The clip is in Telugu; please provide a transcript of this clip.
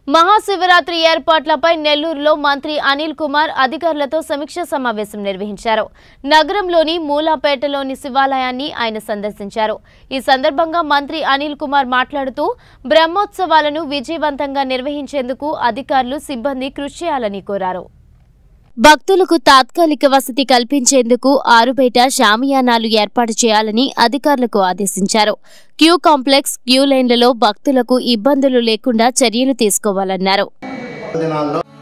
మహాశివరాత్రి ఏర్పాట్లపై నెల్లూరులో మంత్రి అనిల్ కుమార్ అధికారులతో సమీక్ష సమావేశం నిర్వహించారు నగరంలోని మూలాపేటలోని శివాలయాన్ని ఆయన సందర్శించారు ఈ సందర్భంగా మంత్రి అనిల్ కుమార్ మాట్లాడుతూ బ్రహ్మోత్సవాలను విజయవంతంగా నిర్వహించేందుకు అధికారులు సిబ్బంది కృషి చేయాలని కోరారు భక్తులకు తాత్కాలిక వసతి కల్పించేందుకు ఆరుబయట షామియానాలు ఏర్పాటు చేయాలని అధికారులకు ఆదేశించారు క్యూ కాంప్లెక్స్ క్యూ లైన్లలో భక్తులకు ఇబ్బందులు లేకుండా చర్యలు తీసుకోవాలన్నారు దినాల్లో